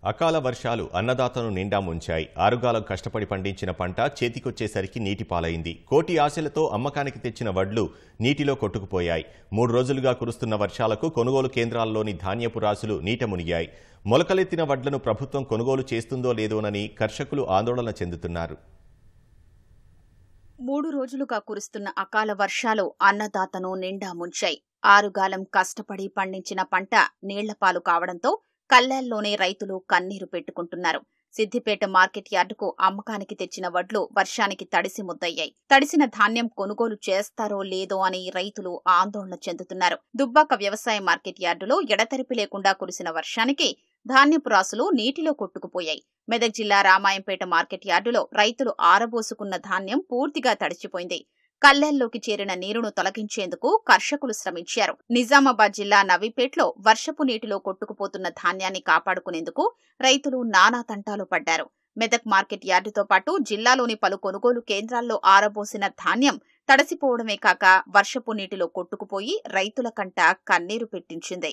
అకాల వర్షాలు అన్నదాతను నిండా ముంచాయి ఆరుగాలం కష్టపడి పండించిన పంట చేతికొచ్చేసరికి నీటి పాలైంది కోటి ఆశలతో అమ్మకానికి తెచ్చిన వడ్లు నీటిలో కొట్టుకుపోయాయి మూడు రోజులుగా కురుస్తున్న వర్షాలకు కొనుగోలు కేంద్రాల్లోని ధాన్యపు రాసులు నీట మునిగాయి మొలకలెత్తిన వడ్లను ప్రభుత్వం కొనుగోలు చేస్తుందో లేదోనని కర్షకులు ఆందోళన చెందుతున్నారు మూడు రోజులుగా కురుస్తున్న అకాల వర్షాలు అన్నదాతను నిండా ముంచాయి ఆరుగాలం కష్టపడి పండించిన పంట నీళ్లపాలు కావడంతో కల్లాల్లోనే రైతులు కన్నీరు పెట్టుకుంటున్నారు సిద్దిపేట మార్కెట్ యార్డుకు అమ్మకానికి తెచ్చిన వడ్లు వర్షానికి తడిసి ముద్దయ్యాయి తడిసిన ధాన్యం కొనుగోలు చేస్తారో లేదో అని రైతులు ఆందోళన చెందుతున్నారు దుబ్బాక వ్యవసాయ మార్కెట్ యార్డులో ఎడతెరిపి లేకుండా కురిసిన వర్షానికి ధాన్యపు రాసులు నీటిలో కొట్టుకుపోయాయి మెదక్ జిల్లా రామాయంపేట మార్కెట్ యార్డులో రైతులు ఆరబోసుకున్న ధాన్యం పూర్తిగా తడిచిపోయింది కల్లెల్లోకి చేరిన నీరును తొలగించేందుకు కర్షకులు శ్రమించారు నిజామాబాద్ జిల్లా నవీపేట్లో వర్షపు నీటిలో కొట్టుకుపోతున్న ధాన్యాన్ని కాపాడుకునేందుకు రైతులు నానా తంటాలు పడ్డారు మెదక్ మార్కెట్ యార్డుతో పాటు జిల్లాలోని పలు కొనుగోలు కేంద్రాల్లో ఆరబోసిన ధాన్యం తడసిపోవడమే కాక వర్షపు నీటిలో కొట్టుకుపోయి రైతుల కంట కన్నీరు పెట్టించింది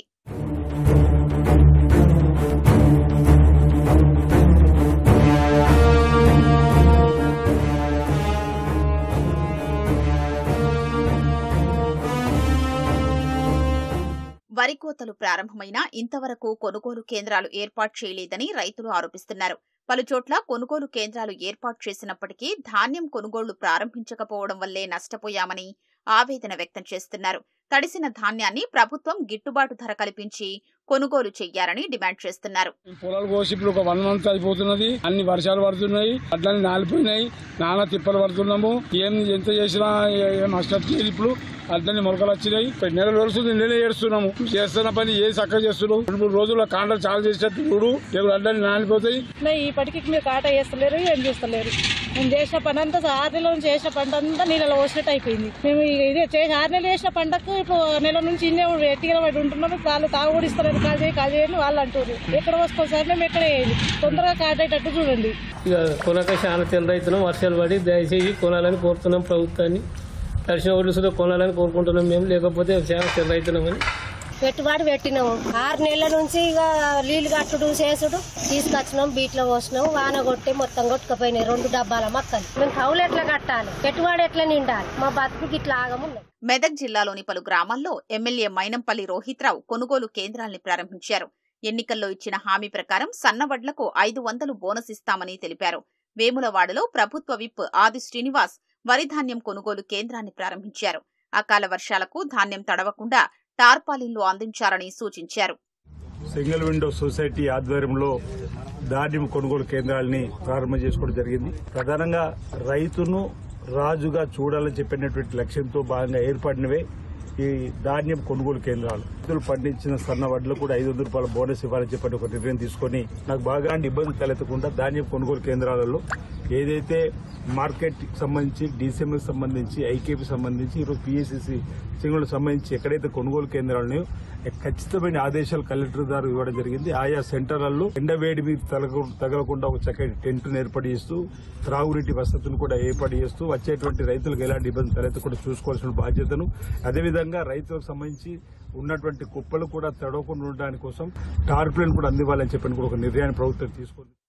వరి కోతలు ప్రారంభమైనా ఇంతవరకు కొనుగోలు కేంద్రాలు ఏర్పాటు చేయలేదని రైతులు ఆరోపిస్తున్నారు పలుచోట్ల కొనుగోలు కేంద్రాలు ఏర్పాటు చేసినప్పటికీ ధాన్యం కొనుగోళ్లు ప్రారంభించకపోవడం వల్లే నష్టపోయామని ఆవేదన వ్యక్తం చేస్తున్నారు తడిసిన ధాన్యాన్ని ప్రభుత్వం గిట్టుబాటు ధర కల్పించి కొనుగోలు చెయ్యాలని డిమాండ్ చేస్తున్నారు ఈ పొలాలు కోసి ఇప్పుడు ఒక వన్ మంత్ అయిపోతున్నది అన్ని వర్షాలు పడుతున్నాయి అట్లన్నీ నాలిపోయినాయి నానా తిప్పలు పడుతున్నాము ఏం ఎంత చేసినా ఏ- ఏం నష్టం లేదు ఇప్పుడు అట్లనే మొలకలు వచ్చినాయి ఇప్పుడు నెల వరుసలు నెల ఏడుస్తున్నాము చేస్తున్న పని ఏ చక్కగా చేస్తున్నాం రెండు మూడు రోజుల కాండలు చాలా చేసేట్టు చూడు ఇప్పుడు అట్లనే నాలిపోతాయి నా ఈ పటికి మీరు కాట వేస్తలేరు ఏం చేస్తలేరు మేము చేసిన పని అంతా ఆరు నెలల నుంచి చేసిన పంట అంతా నీళ్ళలో పోసినట్టు అయిపోయింది మేము ఇక ఇదే చేసి ఆరు నెలలు చేసిన పంటకు ఇప్పుడు నెల నుంచి ఇన్నే ఎట్టిగా పడి ఉంటున్నాం ఇప్పుడు వాళ్ళు తాగుడు ఇస్తలేరు కాల్ చేయి కాల్ చేయని వాళ్ళు అంటారు ఎక్కడ వస్తాం సార్ మేము ఎక్కడ వేయాలి తొందరగా కాటేటట్టు చూడండి ఇక కొనక చాలా తిన్న రైతున్నాం వర్షాలు పడి దయచేసి కొనాలని కోరుతున్నాం ప్రభుత్వాన్ని దర్శన ఓట్లు సుధా కొనాలని కోరుకుంటున్నాం మేము లేకపోతే చాలా తిన్న రైతున్నామని పెట్టుబడి పెట్టినాము ఆరు నెలల నుంచి ఇక నీళ్లు కట్టుడు చేసుడు తీసుకొచ్చినాం బీట్లో పోసినాం వాన కొట్టి మొత్తం కొట్టుకుపోయినాయి రెండు డబ్బాల మొక్కలు మేము కౌలు ఎట్లా కట్టాలి పెట్టుబడి ఎట్లా నిండాలి మా బతుకు ఇట్లా ఆగమున్నాయి మెదక్ జిల్లాలోని పలు గ్రామాల్లో ఎమ్మెల్యే మైనంపల్లి రోహిత్రావు కొనుగోలు కేంద్రాల్ని ప్రారంభించారు ఎన్నికల్లో ఇచ్చిన హామీ ప్రకారం సన్నవడ్లకు ఐదు వందలు బోనస్ ఇస్తామని తెలిపారు వేములవాడలో ప్రభుత్వ విప్ ఆది శ్రీనివాస్ వరి ధాన్యం కొనుగోలు కేంద్రాన్ని ప్రారంభించారు అకాల వర్షాలకు ధాన్యం తడవకుండా టార్పాలిన్లు అందించాలని సూచించారు సింగిల్ విండో సొసైటీ ఆధ్వర్యంలో ధాన్యం కొనుగోలు కేంద్రాలని ప్రారంభం చేసుకోవడం జరిగింది ప్రధానంగా రైతును రాజుగా చూడాలని చెప్పినటువంటి లక్ష్యంతో భాగంగా ఏర్పడినవే ఈ ధాన్యం కొనుగోలు కేంద్రాలు రైతులు పండించిన సన్న వడ్లు కూడా ఐదు వందల రూపాయల బోనస్ ఇవ్వాలని చెప్పని ఒక నిర్ణయం తీసుకొని నాకు బాగా ఇబ్బంది తలెత్తకుండా ధాన్యం కొనుగోలు కేంద్రాలలో ఏదైతే మార్కెట్ సంబంధించి డీసీఎంకి సంబంధించి ఐకేపీ సంబంధించి ఈరోజు పిఎస్సిసి సింగులకు సంబంధించి ఎక్కడైతే కొనుగోలు కేంద్రాలు ఉన్నాయో ఖచ్చితమైన ఆదేశాలు కలెక్టర్ ద్వారా ఇవ్వడం జరిగింది ఆయా సెంటర్లలో ఎండవేడి మీద తగల- తగలకుండా ఒక చక్కటి టెంట్ ఏర్పాటు చేస్తూ త్రాగునీటి వసతులను కూడా ఏర్పాటు చేస్తూ వచ్చేటువంటి రైతులకు ఎలాంటి ఇబ్బంది తలెత్తకుండా చూసుకోవాల్సిన బాధ్యతను అదేవిధంగా రైతులకు సంబంధించి ఉన్నటువంటి కుప్పలు కూడా తడవకుండా ఉండడానికి కోసం టార్పులను కూడా అందివ్వాలని చెప్పని కూడా ఒక నిర్ణయాన్ని ప్రభుత్వం తీసుకుంది